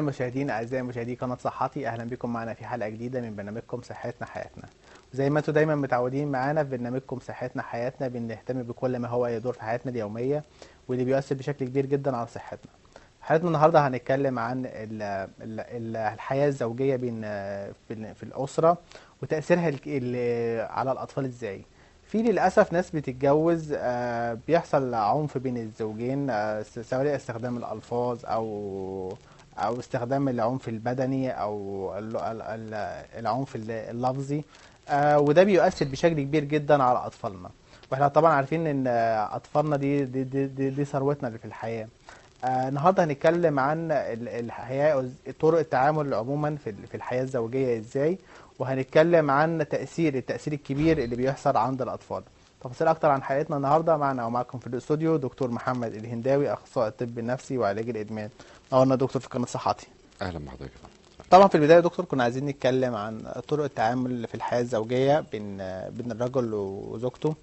المشاهدين اعزائي مشاهدي قناه صحتي اهلا بكم معنا في حلقه جديده من برنامجكم صحتنا حياتنا زي ما انتم دايما متعودين معانا في برنامجكم صحتنا حياتنا بنهتم بكل ما هو يدور في حياتنا اليوميه واللي بيؤثر بشكل كبير جدا على صحتنا حلقتنا النهارده هنتكلم عن ال ال ال الحياه الزوجيه بين في, في الاسره وتاثيرها ال- ال- على الاطفال ازاي في للاسف ناس بتتجوز آه، بيحصل عنف بين الزوجين آه، س- سواء استخدام الالفاظ او او استخدام العنف البدني او ال- ال- ال- العنف الل- اللفظي آه، وده بيؤثر بشكل كبير جدا على اطفالنا واحنا طبعا عارفين ان آه، اطفالنا دي دي دي, دي, دي ثروتنا اللي في الحياه آه، النهارده هنتكلم عن ال- الحياه طرق التعامل عموما في ال- في الحياه الزوجيه ازاي وهنتكلم عن تاثير التاثير الكبير اللي بيحصل عند الاطفال تفاصيل اكتر عن حلقتنا النهارده معنا ومعكم في الاستوديو دكتور محمد الهنداوي اخصائي الطب النفسي وعلاج الادمان نورنا دكتور في قناه صحتي اهلا بحضرتك طبعا في البدايه يا دكتور كنا عايزين نتكلم عن طرق التعامل في الحياه الزوجيه بين بين الرجل وزوجته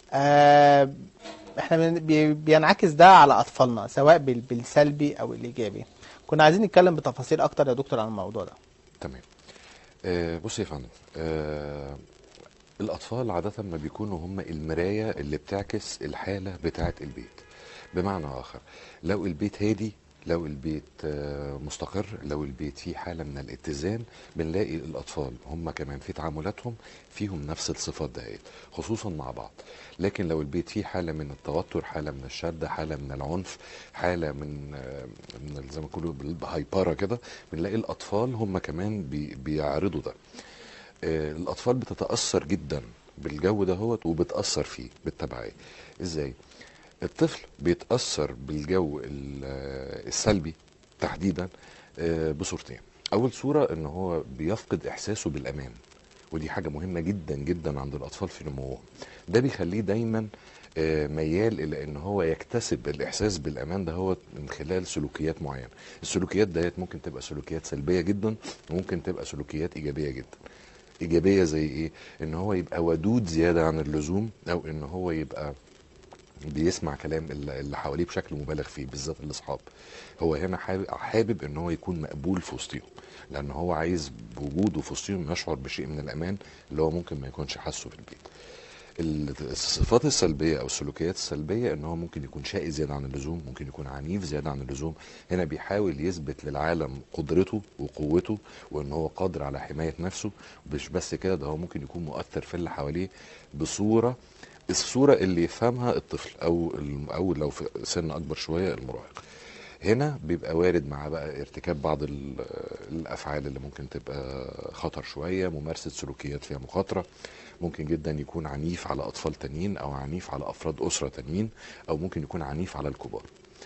آه، احنا بن- بي- بينعكس ده على اطفالنا سواء بال- بالسلبي او الايجابي كنا عايزين نتكلم بتفاصيل اكتر يا دكتور عن الموضوع ده تمام آه بص يا فندم آه الاطفال عاده ما بيكونوا هم المرايه اللي بتعكس الحاله بتاعه البيت بمعنى اخر لو البيت هادي لو البيت آه، مستقر لو البيت فيه حاله من الاتزان بنلاقي الاطفال هم كمان في تعاملاتهم فيهم نفس الصفات دهيت خصوصا مع بعض لكن لو البيت فيه حاله من التوتر حاله من الشده حاله من العنف حاله من آه، من ال- زي ما بيقولوا بالهايبره كده بنلاقي الاطفال هم كمان بي بيعرضوا ده آه، الاطفال بتتاثر جدا بالجو دهوت وبتاثر فيه بالتبعيه ازاي الطفل بيتاثر بالجو ال- آه، السلبي تحديدا آه، بصورتين اول صوره ان هو بيفقد احساسه بالامان ودي حاجه مهمه جدا جدا عند الاطفال في نموهم ده بيخليه دايما آه، ميال الى ان هو يكتسب الاحساس بالامان ده هو من خلال سلوكيات معينه السلوكيات ديت ممكن تبقى سلوكيات سلبيه جدا وممكن تبقى سلوكيات ايجابيه جدا ايجابيه زي ايه ان هو يبقى ودود زياده عن اللزوم او ان هو يبقى بيسمع كلام اللي اللي حواليه بشكل مبالغ فيه بالذات الاصحاب هو هنا حابب, حابب ان هو يكون مقبول في وسطهم لان هو عايز بوجوده في وسطهم يشعر بشيء من الامان اللي هو ممكن ما يكونش حاسه في البيت ال- الصفات السلبيه او السلوكيات السلبيه ان هو ممكن يكون شقي زياده عن اللزوم ممكن يكون عنيف زياده عن اللزوم هنا بيحاول يثبت للعالم قدرته وقوته وان هو قادر على حمايه نفسه مش بس كده ده هو ممكن يكون مؤثر في اللي حواليه بصوره الصوره اللي يفهمها الطفل او الم- او لو في سن اكبر شويه المراهق هنا بيبقى وارد مع بقى ارتكاب بعض ال- الافعال اللي ممكن تبقى خطر شويه ممارسه سلوكيات فيها مخاطره ممكن جدا يكون عنيف على اطفال تانيين او عنيف على افراد اسره تانيين او ممكن يكون عنيف على الكبار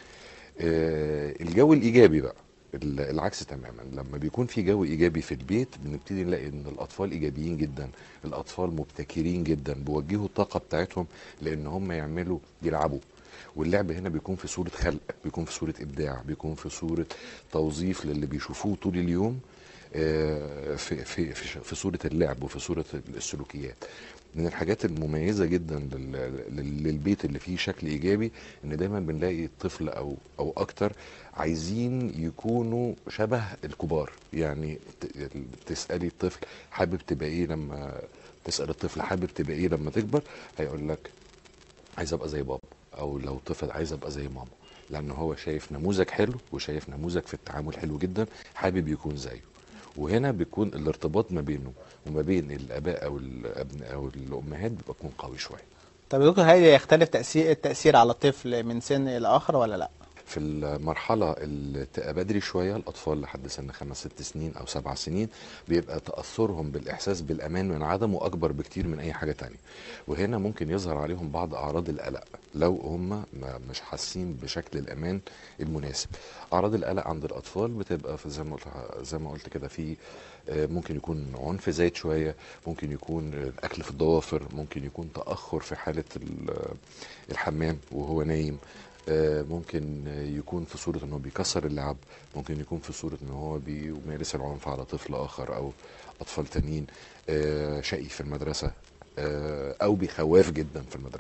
آه، الجو الايجابي بقى ال- العكس تماما لما بيكون في جو ايجابي في البيت بنبتدي نلاقي ان الاطفال ايجابيين جدا الاطفال مبتكرين جدا بيوجهوا الطاقه بتاعتهم لان هم يعملوا يلعبوا واللعب هنا بيكون في صوره خلق بيكون في صوره ابداع بيكون في صوره توظيف للي بيشوفوه طول اليوم آه، في في في في صوره اللعب وفي صوره السلوكيات من الحاجات المميزه جدا لل- لل- للبيت اللي فيه شكل ايجابي ان دايما بنلاقي الطفل او او اكتر عايزين يكونوا شبه الكبار يعني ت- تسالي الطفل حابب تبقى ايه لما تسال الطفل حابب تبقى ايه لما تكبر هيقول لك عايز ابقى زي بابا او لو طفل عايز ابقى زي ماما لان هو شايف نموذج حلو وشايف نموذج في التعامل حلو جدا حابب يكون زيه وهنا بيكون الارتباط ما بينه وما بين الاباء او الابناء او الامهات بيبقى يكون قوي شويه طب يا دكتور هل يختلف تاثير التاثير على الطفل من سن الى اخر ولا لا في المرحلة اللي تبقى بدري شوية الأطفال لحد سن خمس ست سنين أو سبع سنين بيبقى تأثرهم بالإحساس بالأمان من عدمه أكبر بكتير من أي حاجة تانية وهنا ممكن يظهر عليهم بعض أعراض القلق لو هم ما- مش حاسين بشكل الأمان المناسب أعراض القلق عند الأطفال بتبقى في زي ما قلت زي ما قلت كده في آه، ممكن يكون عنف زايد شوية ممكن يكون الأكل في الضوافر ممكن يكون تأخر في حالة ال- الحمام وهو نايم آه، ممكن يكون في صورة انه بيكسر اللعب ممكن يكون في صورة انه هو بيمارس العنف على طفل اخر او اطفال تانيين آه، شقي في المدرسة آه، او بيخواف جدا في المدرسة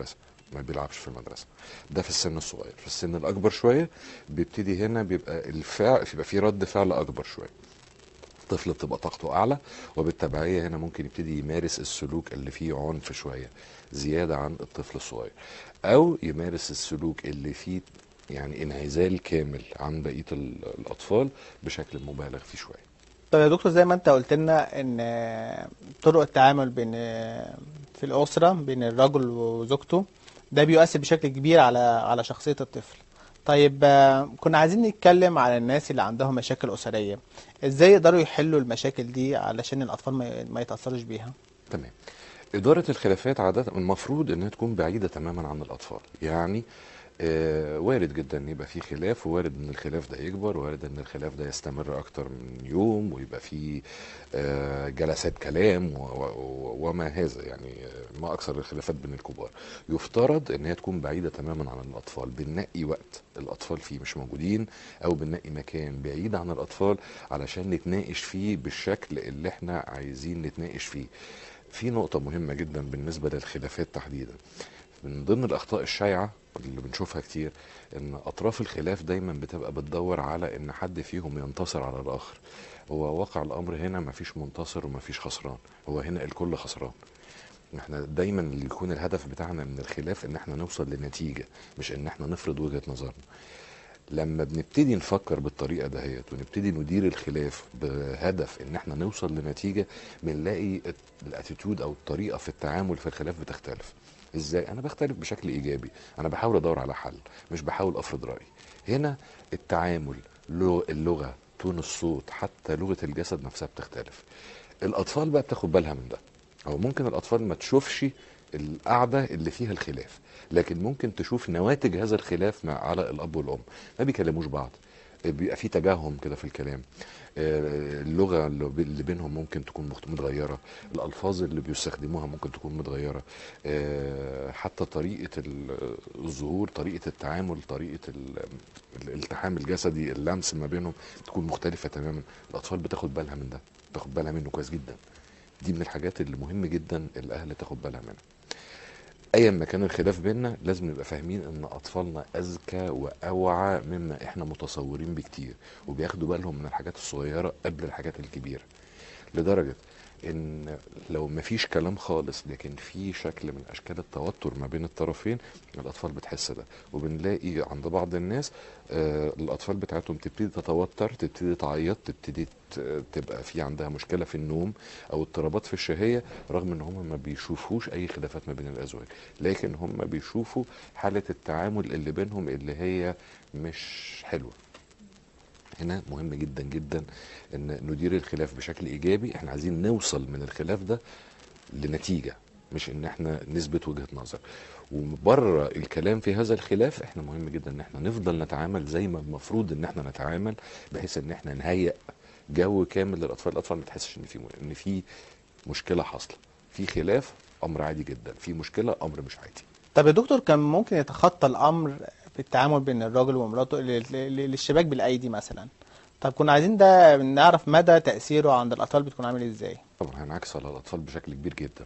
ما بيلعبش في المدرسه ده في السن الصغير في السن الاكبر شويه بيبتدي هنا بيبقى الفعل بيبقى في رد فعل اكبر شويه الطفل بتبقى طاقته اعلى وبالتبعيه هنا ممكن يبتدي يمارس السلوك اللي فيه عنف شويه زياده عن الطفل الصغير او يمارس السلوك اللي فيه يعني انعزال كامل عن بقيه ال- الاطفال بشكل مبالغ فيه شويه طب يا دكتور زي ما انت قلت لنا ان طرق التعامل بين في الأسرة بين الرجل وزوجته ده بيؤثر بشكل كبير على على شخصية الطفل طيب آه، كنا عايزين نتكلم على الناس اللي عندهم مشاكل أسرية ازاي يقدروا يحلوا المشاكل دي علشان الأطفال ما ما يتأثروش بيها تمام إدارة الخلافات عادة المفروض إنها تكون بعيدة تماما عن الأطفال يعني آه وارد جدا إن يبقى في خلاف ووارد إن الخلاف ده يكبر وارد إن الخلاف ده يستمر أكتر من يوم ويبقى في آه جلسات كلام و- و- وما هذا يعني آه، ما أكثر الخلافات بين الكبار يفترض إن هي تكون بعيدة تماما عن الأطفال بننقي وقت الأطفال فيه مش موجودين أو بننقي مكان بعيد عن الأطفال علشان نتناقش فيه بالشكل اللي احنا عايزين نتناقش فيه في نقطة مهمة جدا بالنسبة للخلافات تحديدا من ضمن الأخطاء الشائعة اللي بنشوفها كتير إن أطراف الخلاف دايما بتبقى بتدور على إن حد فيهم ينتصر على الآخر هو واقع الأمر هنا مفيش منتصر ومفيش خسران هو هنا الكل خسران احنا دايما اللي يكون الهدف بتاعنا من الخلاف ان احنا نوصل لنتيجة مش ان احنا نفرض وجهة نظرنا لما بنبتدي نفكر بالطريقه دهيت ونبتدي ندير الخلاف بهدف ان احنا نوصل لنتيجه بنلاقي الاتيتود او الطريقه في التعامل في الخلاف بتختلف ازاي انا بختلف بشكل ايجابي انا بحاول ادور على حل مش بحاول افرض رايي هنا التعامل لغ- اللغه تون الصوت حتى لغه الجسد نفسها بتختلف الاطفال بقى بتاخد بالها من ده او ممكن الاطفال ما تشوفش القعده اللي فيها الخلاف لكن ممكن تشوف نواتج هذا الخلاف مع على الاب والام ما بيكلموش بعض بيبقى في تجاهم كده في الكلام آه، اللغه اللي بي- اللي بينهم ممكن تكون مخت- متغيره الالفاظ اللي بيستخدموها ممكن تكون متغيره آه، حتى طريقه ال- الظهور طريقه التعامل طريقه ال- الالتحام الجسدي اللمس ما بينهم تكون مختلفه تماما الاطفال بتاخد بالها من ده بتاخد بالها منه كويس جدا دي من الحاجات اللي مهم جدا الاهل تاخد بالها منها ايا ما كان الخلاف بيننا لازم نبقى فاهمين ان اطفالنا اذكى واوعى مما احنا متصورين بكتير وبياخدوا بالهم من الحاجات الصغيره قبل الحاجات الكبيره لدرجه ان لو مفيش كلام خالص لكن في شكل من اشكال التوتر ما بين الطرفين الاطفال بتحس ده وبنلاقي عند بعض الناس آه الاطفال بتاعتهم تبتدي تتوتر تبتدي تعيط تبتدي ت- تبقى في عندها مشكله في النوم او اضطرابات في الشهيه رغم ان هم ما بيشوفوش اي خلافات ما بين الازواج لكن هم بيشوفوا حاله التعامل اللي بينهم اللي هي مش حلوه هنا مهم جدا جدا ان ندير الخلاف بشكل ايجابي احنا عايزين نوصل من الخلاف ده لنتيجه مش ان احنا نثبت وجهه نظر وبره الكلام في هذا الخلاف احنا مهم جدا ان احنا نفضل نتعامل زي ما المفروض ان احنا نتعامل بحيث ان احنا نهيئ جو كامل للاطفال الاطفال ما تحسش ان في ان في مشكله حاصله في خلاف امر عادي جدا في مشكله امر مش عادي طب يا دكتور كان ممكن يتخطى الأمر في التعامل بين الراجل ومراته لل- لل- للشباك بالأيدي مثلا طب كنا عايزين ده نعرف مدى تأثيره عند الأطفال بتكون عامل ازاي طبعا هينعكس على الاطفال بشكل كبير جدا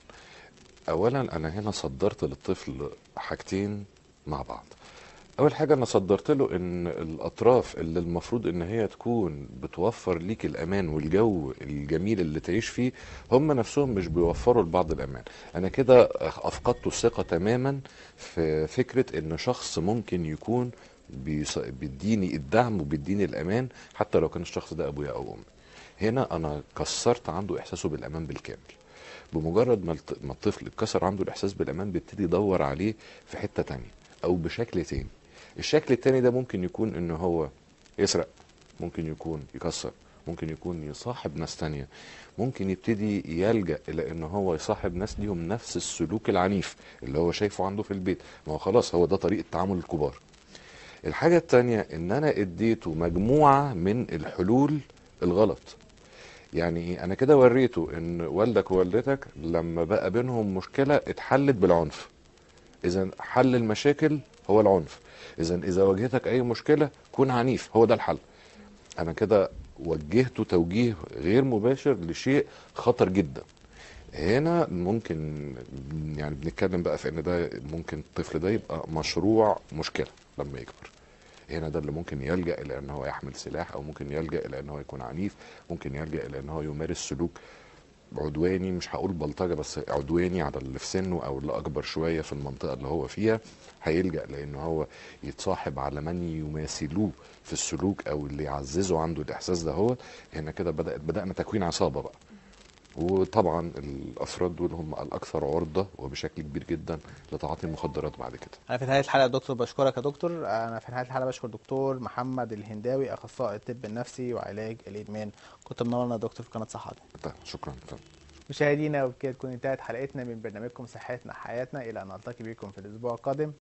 اولا انا هنا صدرت للطفل حاجتين مع بعض اول حاجه انا صدرت له ان الاطراف اللي المفروض ان هي تكون بتوفر ليك الامان والجو الجميل اللي تعيش فيه هم نفسهم مش بيوفروا لبعض الامان انا كده افقدت الثقه تماما في فكره ان شخص ممكن يكون بيص- بيديني الدعم وبيديني الامان حتى لو كان الشخص ده ابويا او امي هنا انا كسرت عنده احساسه بالامان بالكامل بمجرد ما الط- ما الطفل اتكسر عنده الاحساس بالامان بيبتدي يدور عليه في حته تانية او بشكل تاني الشكل التاني ده ممكن يكون ان هو يسرق ممكن يكون يكسر ممكن يكون يصاحب ناس تانية ممكن يبتدي يلجأ الى ان هو يصاحب ناس ليهم نفس السلوك العنيف اللي هو شايفه عنده في البيت ما هو خلاص هو ده طريقة تعامل الكبار الحاجة التانية ان انا اديته مجموعة من الحلول الغلط يعني ايه انا كده وريته ان والدك ووالدتك لما بقى بينهم مشكلة اتحلت بالعنف اذا حل المشاكل هو العنف اذا اذا واجهتك اي مشكلة كن عنيف هو ده الحل انا كده وجهته توجيه غير مباشر لشيء خطر جدا هنا ممكن يعني بنتكلم بقى في ان ده ممكن الطفل ده يبقى مشروع مشكله لما يكبر هنا ده اللي ممكن يلجا الى ان هو يحمل سلاح او ممكن يلجا الى ان هو يكون عنيف ممكن يلجا الى ان هو يمارس سلوك عدواني مش هقول بلطجه بس عدواني على اللي في سنه او اللي اكبر شويه في المنطقه اللي هو فيها هيلجا لان هو يتصاحب على من يماثلوه في السلوك او اللي يعززوا عنده الاحساس ده هو هنا كده بدات بدانا تكوين عصابه بقى وطبعا الافراد دول هم الاكثر عرضه وبشكل كبير جدا لتعاطي المخدرات بعد كده انا في نهايه الحلقه يا دكتور بشكرك يا دكتور انا في نهايه الحلقه بشكر دكتور محمد الهنداوي اخصائي الطب النفسي وعلاج الادمان كنت منورنا يا دكتور في قناه صحتي طيب، شكرا فندم. مشاهدينا وبكده تكون انتهت حلقتنا من برنامجكم صحتنا حياتنا الى ان نلتقي بكم في الاسبوع القادم